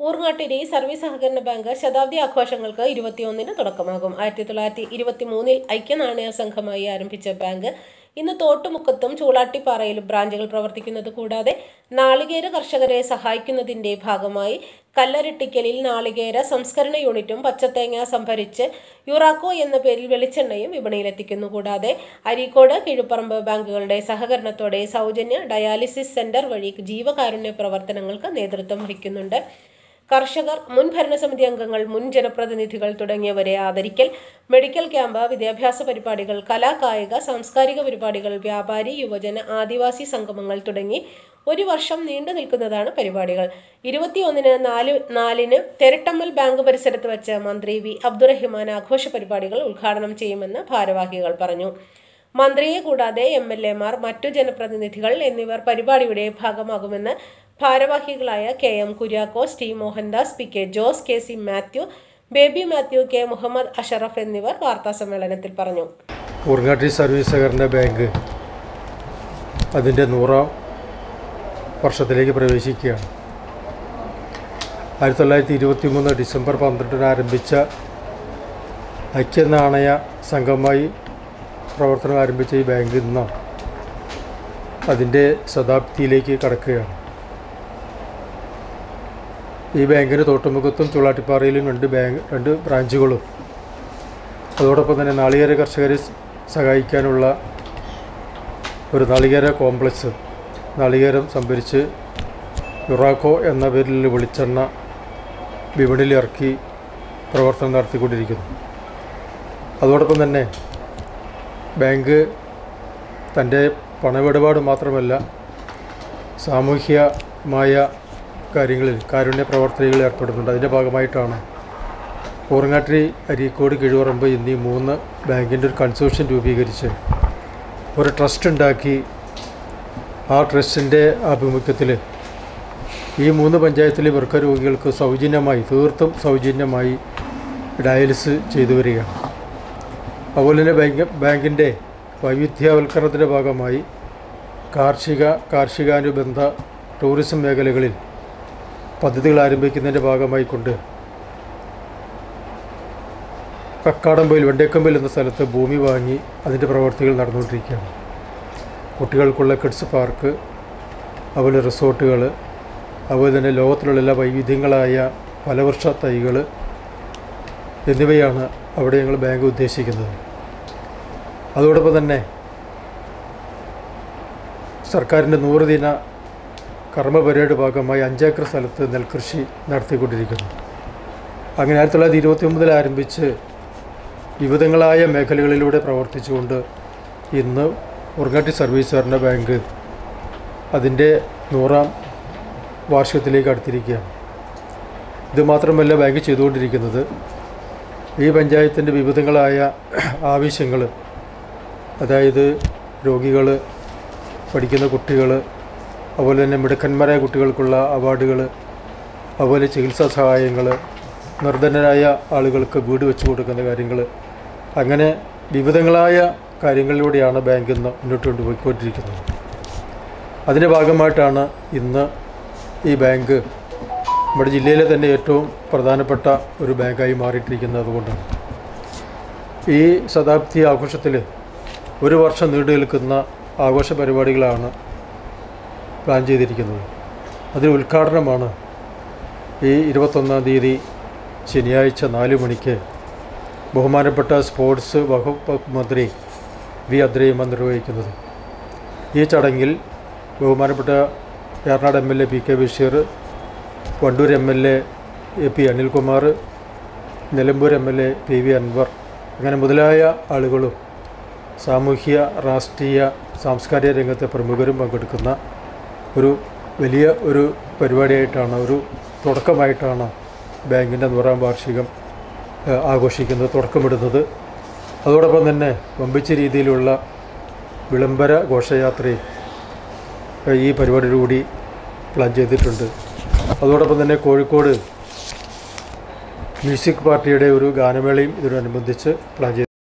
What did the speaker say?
Urangattiri service സഹകരണ bank ശതാബ്ദി ആഘോഷങ്ങൾക്ക് ഇരുപത്തിയൊന്നിന് തുടക്കമാകും ആയിരത്തി തൊള്ളായിരത്തി ഇരുപത്തി മൂന്നിൽ ഐക്യനാണയ സംഘമായി ആരംഭിച്ച ബാങ്ക് ഇന്ന് തോട്ടുമുക്കത്തും ചൂളാട്ടിപ്പാറയിലും ബ്രാഞ്ചുകൾ പ്രവർത്തിക്കുന്നത് കൂടാതെ നാളികേര കർഷകരെ സഹായിക്കുന്നതിന്റെ ഭാഗമായി കല്ലരട്ടിക്കലിൽ നാളികേര സംസ്കരണ യൂണിറ്റും പച്ചത്തേങ്ങ സംഭരിച്ച് യുറാക്കോ എന്ന പേരിൽ വെളിച്ചെണ്ണയും വിപണിയിലെത്തിക്കുന്നു കൂടാതെ അരീക്കോട് കിഴുപ്പറമ്പ് ബാങ്കുകളുടെ സഹകരണത്തോടെ സൗജന്യ ഡയാലിസിസ് സെന്റർ വഴി ജീവകാരുണ്യ പ്രവർത്തനങ്ങൾക്ക് നേതൃത്വം വഹിക്കുന്നുണ്ട് കർഷകർ മുൻ ഭരണസമിതി അംഗങ്ങൾ മുൻ ജനപ്രതിനിധികൾ തുടങ്ങിയവരെ ആദരിക്കൽ മെഡിക്കൽ ക്യാമ്പ് വിദ്യാഭ്യാസ പരിപാടികൾ കലാ കായിക സാംസ്കാരിക പരിപാടികൾ വ്യാപാരി യുവജന ആദിവാസി സംഗമങ്ങൾ തുടങ്ങി ഒരു വർഷം നീണ്ടു നിൽക്കുന്നതാണ് പരിപാടികൾ ഇരുപത്തിയൊന്നിന് നാല് നാലിന് തെരട്ടമ്മൽ ബാങ്ക് പരിസരത്ത് വെച്ച് മന്ത്രി വി അബ്ദുറഹിമാൻ ആഘോഷ പരിപാടികൾ ഉദ്ഘാടനം ചെയ്യുമെന്ന് ഭാരവാഹികൾ പറഞ്ഞു മന്ത്രിയെ കൂടാതെ എം എൽ എമാർ മറ്റു ജനപ്രതിനിധികൾ എന്നിവർ പരിപാടിയുടെ ഭാഗമാകുമെന്ന് ഭാരവാഹികളായ K M Kuriakose T Mohandas P K Jose K C Mathew Baby Mathew K Muhammad Ashraf എന്നിവർ വാർത്താസമ്മേളനത്തിൽ പറഞ്ഞു ഊർങ്ങാട്ടി സർവീസ് സഹകരണ ബാങ്ക് അതിൻ്റെ നൂറാം വർഷത്തിലേക്ക് പ്രവേശിക്കുകയാണ് ആയിരത്തി തൊള്ളായിരത്തി ഇരുപത്തി മൂന്ന് ഡിസംബർ പന്ത്രണ്ടിന് ആരംഭിച്ച ഐക്യനാണയ സംഘമായി പ്രവർത്തനം ആരംഭിച്ച ഈ ബാങ്ക് ഇന്ന് അതിൻ്റെ ശതാബ്ദിയിലേക്ക് കടക്കുകയാണ് ഈ ബാങ്കിന് തോട്ടുമുഖത്തും ചുള്ളാട്ടിപ്പാറയിലും രണ്ട് ബാങ്ക് രണ്ട് ബ്രാഞ്ചുകളും അതോടൊപ്പം തന്നെ നാളികേര കർഷകരെ സ- സഹായിക്കാനുള്ള ഒരു നാളികേര കോംപ്ലക്സ് നാളികേരം സംഭരിച്ച് യുറാക്കോ എന്ന പേരിൽ വെളിച്ചെണ്ണ വിപണിയിൽ ഇറക്കി പ്രവർത്തനം നടത്തിക്കൊണ്ടിരിക്കുന്നു അതോടൊപ്പം തന്നെ ബാങ്ക് തൻ്റെ പണമിടപാട് മാത്രമല്ല സാമൂഹ്യമായ കാര്യങ്ങളിൽ കാരുണ്യ പ്രവർത്തനങ്ങളിൽ ഏർപ്പെടുന്നുണ്ട് അതിൻ്റെ ഭാഗമായിട്ടാണ് ഊറങ്ങാട്ടി അരീക്കോട് കിഴുവറമ്പ് എന്നീ മൂന്ന് ബാങ്കിൻ്റെ ഒരു കൺസോർഷ്യം രൂപീകരിച്ച് ഒരു ട്രസ്റ്റ് ഉണ്ടാക്കി ആ ട്രസ്റ്റിൻ്റെ ആഭിമുഖ്യത്തിൽ ഈ മൂന്ന് പഞ്ചായത്തിലെ വൃക്ക രോഗികൾക്ക് സൗജന്യമായി തീർത്തും സൗജന്യമായി ഡയാലിസ് ചെയ്തു വരികയാണ് അതുപോലെ തന്നെ ബാങ്ക് ബാങ്കിൻ്റെ വൈവിധ്യവൽക്കരണത്തിൻ്റെ ഭാഗമായി കാർഷിക കാർഷികാനുബന്ധ ടൂറിസം മേഖലകളിൽ പദ്ധതികൾ ആരംഭിക്കുന്നതിൻ്റെ ഭാഗമായി കൊണ്ട് കക്കാടമ്പയിൽ വെണ്ടേക്കമ്പയിൽ എന്ന സ്ഥലത്ത് ഭൂമി വാങ്ങി അതിൻ്റെ പ്രവർത്തികൾ നടന്നുകൊണ്ടിരിക്കുകയാണ് കുട്ടികൾക്കുള്ള കിഡ്സ് പാർക്ക് അതുപോലെ റിസോർട്ടുകൾ അതുപോലെ തന്നെ ലോകത്തിലുള്ള എല്ലാ വൈവിധ്യങ്ങളായ ഫലവൃക്ഷ തൈകൾ എന്നിവയാണ് അവിടെ ഞങ്ങൾ ബാങ്ക് ഉദ്ദേശിക്കുന്നത് അതോടൊപ്പം തന്നെ സർക്കാരിൻ്റെ നൂറ് ദിന കർമ്മ പരേഡ് ഭാഗമായി അഞ്ചേക്കർ സ്ഥലത്ത് നെൽകൃഷി നടത്തിക്കൊണ്ടിരിക്കുന്നു അങ്ങനെ ആയിരത്തി തൊള്ളായിരത്തി ഇരുപത്തി ഒമ്പതിൽ ആരംഭിച്ച് വിവിധങ്ങളായ മേഖലകളിലൂടെ പ്രവർത്തിച്ചുകൊണ്ട് ഇന്ന് ഉറങ്ങാട്ടി സർവീസ് സഹകരണ ബാങ്ക് അതിൻ്റെ നൂറാം വാർഷികത്തിലേക്ക് അടുത്തിരിക്കുകയാണ് ഇത് മാത്രമല്ല ബാങ്ക് ചെയ്തുകൊണ്ടിരിക്കുന്നത് ഈ പഞ്ചായത്തിൻ്റെ വിവിധങ്ങളായ ആവശ്യങ്ങൾ അതായത് രോഗികൾ പഠിക്കുന്ന കുട്ടികൾ അതുപോലെ തന്നെ മിടുക്കന്മാരായ കുട്ടികൾക്കുള്ള അവാർഡുകൾ അതുപോലെ ചികിത്സാ സഹായങ്ങൾ നിർധനരായ ആളുകൾക്ക് വീട് വെച്ച് കൊടുക്കുന്ന കാര്യങ്ങൾ അങ്ങനെ വിവിധങ്ങളായ കാര്യങ്ങളിലൂടെയാണ് ബാങ്ക് ഇന്ന് മുന്നോട്ട് കൊണ്ടുപോയിക്കൊണ്ടിരിക്കുന്നത് അതിൻ്റെ ഭാഗമായിട്ടാണ് ഇന്ന് ഈ ബാങ്ക് നമ്മുടെ ജില്ലയിലെ തന്നെ ഏറ്റവും പ്രധാനപ്പെട്ട ഒരു ബാങ്കായി മാറിയിട്ടിരിക്കുന്നത് അതുകൊണ്ടാണ് ഈ ശതാബ്ദി ആഘോഷത്തിൽ ഒരു വർഷം നീണ്ടു നിൽക്കുന്ന ആഘോഷ പരിപാടികളാണ് പ്ലാൻ ചെയ്തിരിക്കുന്നത് അതിൽ ഉദ്ഘാടനമാണ് ഈ ഇരുപത്തൊന്നാം തീയതി ശനിയാഴ്ച നാല് മണിക്ക് ബഹുമാനപ്പെട്ട സ്പോർട്സ് വകുപ്പ് മന്ത്രി വി അദ്രയ്യമ്മ നിർവഹിക്കുന്നത് ഈ ചടങ്ങിൽ ബഹുമാനപ്പെട്ട Eranad M L A P K Basheer Wandoor M L A A P Anilkumar Nilambur M L A P V Anvar അങ്ങനെ മുതലായ ആളുകളും സാമൂഹ്യ രാഷ്ട്രീയ സാംസ്കാരിക രംഗത്തെ പ്രമുഖരും പങ്കെടുക്കുന്ന ഒരു വലിയ ഒരു പരിപാടിയായിട്ടാണ് ഒരു തുടക്കമായിട്ടാണ് ബാങ്കിൻ്റെ നൂറാം വാർഷികം ഏഹ്, ആഘോഷിക്കുന്നത് തുടക്കമിടുന്നത് അതോടൊപ്പം തന്നെ വമ്പിച്ച രീതിയിലുള്ള വിളംബര ഘോഷയാത്രയും ഏഹ്, ഈ പരിപാടിയോടുകൂടി പ്ലാൻ ചെയ്തിട്ടുണ്ട് അതോടൊപ്പം തന്നെ കോഴിക്കോട് മ്യൂസിക് പാർട്ടിയുടെ ഒരു ഗാനമേളയും ഇതിനോടനുബന്ധിച്ച് പ്ലാൻ ചെയ്തു